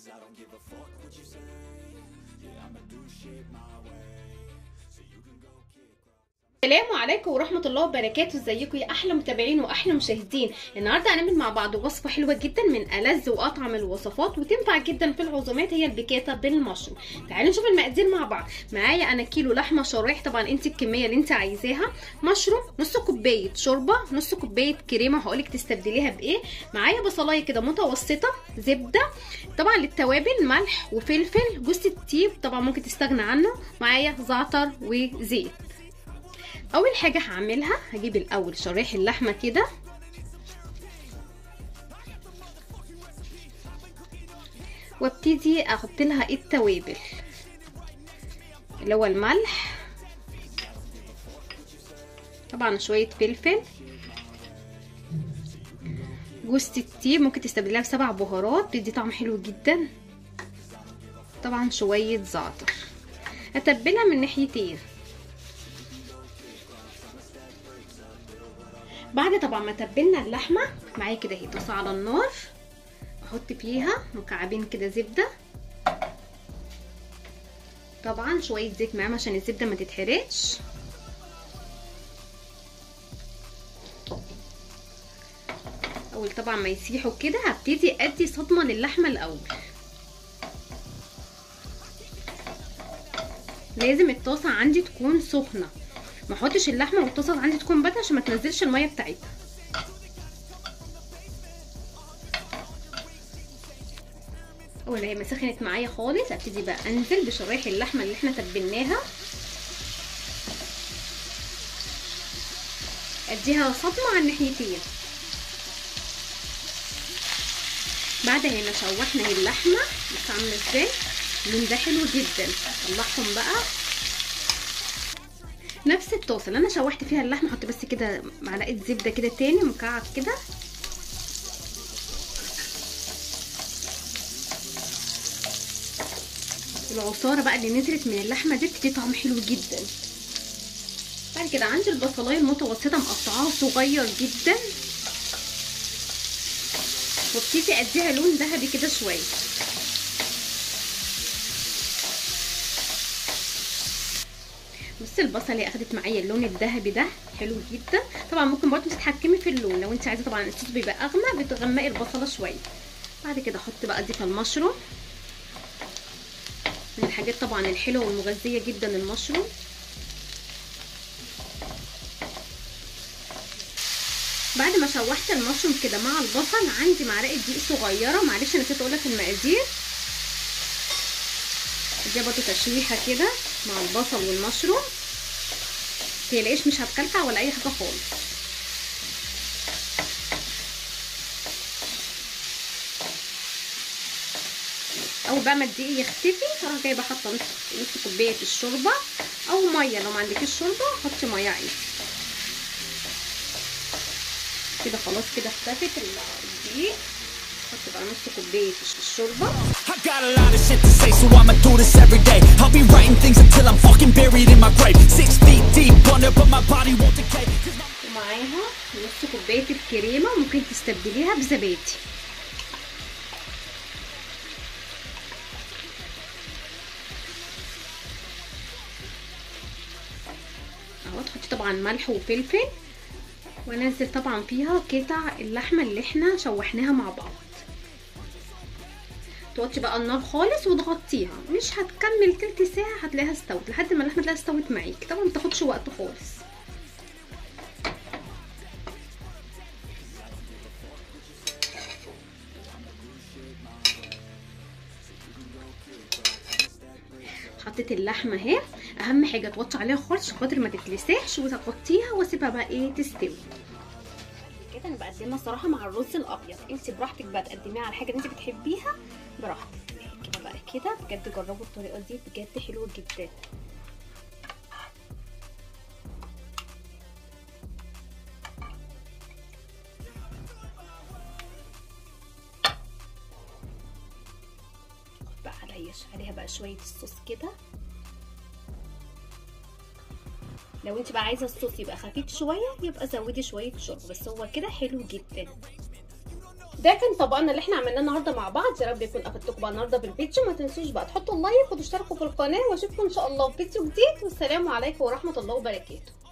I don't give a fuck what you say. Yeah, I'ma do shit my way. So you can go kick rocks. السلام عليكم ورحمة الله وبركاته ازيكم يا أحلى متابعين وأحلى مشاهدين النهاردة هنعمل مع بعض وصفة حلوة جدا من ألذ وأطعم الوصفات وتنفع جدا في العزومات هي البيكاتا بالمشروم تعالوا نشوف المقادير مع بعض معايا أنا كيلو لحمة شرايح طبعا انت الكمية اللي انت عايزاها مشروم نص كوباية شوربة نص كوباية كريمة هقولك تستبدليها بإيه معايا بصلاية كده متوسطة زبدة طبعا للتوابل ملح وفلفل جوز التيب طبعا ممكن تستغنى عنه معايا زعتر وزيت اول حاجه هعملها هجيب الاول شرايح اللحمه كده وابتدي احط لها التوابل اللي هو الملح طبعا شويه فلفل جوز التيب ممكن تستبدلها بسبع بهارات بتدي طعم حلو جدا طبعا شويه زعتر اتبلها من ناحيتين بعد طبعا ما تبلنا اللحمه معايا كده اهي طاسه على النار احط فيها مكعبين كده زبده طبعا شويه زيت معاهم عشان الزبده ما تتحرقش اول طبعا ما يسيحوا كده هبتدي ادي صدمه للحمه الاول لازم الطاسه عندي تكون سخنه ما احطش اللحمه والطاسه عندي تكون بارده عشان ما تنزلش الميه بتاعتها اول هي ما سخنت معايا خالص ابتدي بقى انزل بشرايح اللحمه اللي احنا تبلناها اديها صدمه على الناحيتين بعد هنا شوحنا اللحمه بس عامله ازاي اللون ده حلو جدا طلعهم بقى نفس الطاسه اللي انا شوحت فيها اللحمه احط بس كده معلقه زبده كده تاني مكعب كده العصاره بقى اللي نزلت من اللحمه دي بتدي طعم حلو جدا بعد كده عندي البصلايه المتوسطه مقطعاها صغير جدا وابتدي اديها لون ذهبي كده شويه بصي البصل اللي اخدت معايا اللون الذهبي ده حلو جدا طبعا ممكن برضو تتحكمي في اللون لو انت عايزه طبعا الصوص بيبقى اغمق بتغمقي البصله شويه بعد كده احط بقى دي في المشروم من الحاجات طبعا الحلوه والمغذيه جدا المشروم بعد ما شوحت المشروم كده مع البصل عندي معلقه دقيق صغيره معلش نسيت اقول لك المقادير اديها برضو تشويحه كده مع البصل والمشروم متقلقيش مش هتكلكع ولا اي حاجه خالص اول بقى ما الدقيق يختفي هروح جايبه حاطه نص نص كوبايه الشوربه او ميه لو ما عندكيش شوربه حطي ميه عادي كده خلاص كده اختفت الدقيق حط بقى نص كوبايه الشوربه I got a lot of shit to say, so I'ma do this every day. I'll be writing things until I'm fucking buried in my grave. Six feet deep under, but my body won't decay. 'Cause my- ومعاها نص كوبايه الكريمه ممكن تستبدليها بزبادي اهو تحطي طبعا ملح وفلفل وانزل طبعا فيها قطع اللحمه اللي احنا شوحناها مع بعض توطي بقى النار خالص وتغطيها مش هتكمل تلت ساعه هتلاقيها استوت لحد ما اللحمه تلاقيها استوت معاكي طبعا متاخدش وقت خالص حطيت اللحمه اهي اهم حاجه توطي عليها خالص عشان خاطر ما تتلسعش وتغطيها واسيبها بقى ايه تستوي كده انا بقدمها صراحه مع الرز الابيض انت براحتك بقى تقدميها على حاجه انت بتحبيها براحتك كده بقى كده بجد جربوا الطريقه دي بجد حلوه جدا بقى عليا عليها بقى شويه الصوص كده لو انت بقى عايزه الصوص يبقى خفيف شويه يبقى زودي شويه شوربه بس هو كده حلو جدا ده كان طبقنا اللي احنا عملناه النهارده مع بعض يا رب يكون افدتكم بقى النهارده بالفيديو ما تنسوش بقى تحطوا اللايك وتشتركوا في القناه واشوفكم ان شاء الله في فيديو جديد والسلام عليكم ورحمه الله وبركاته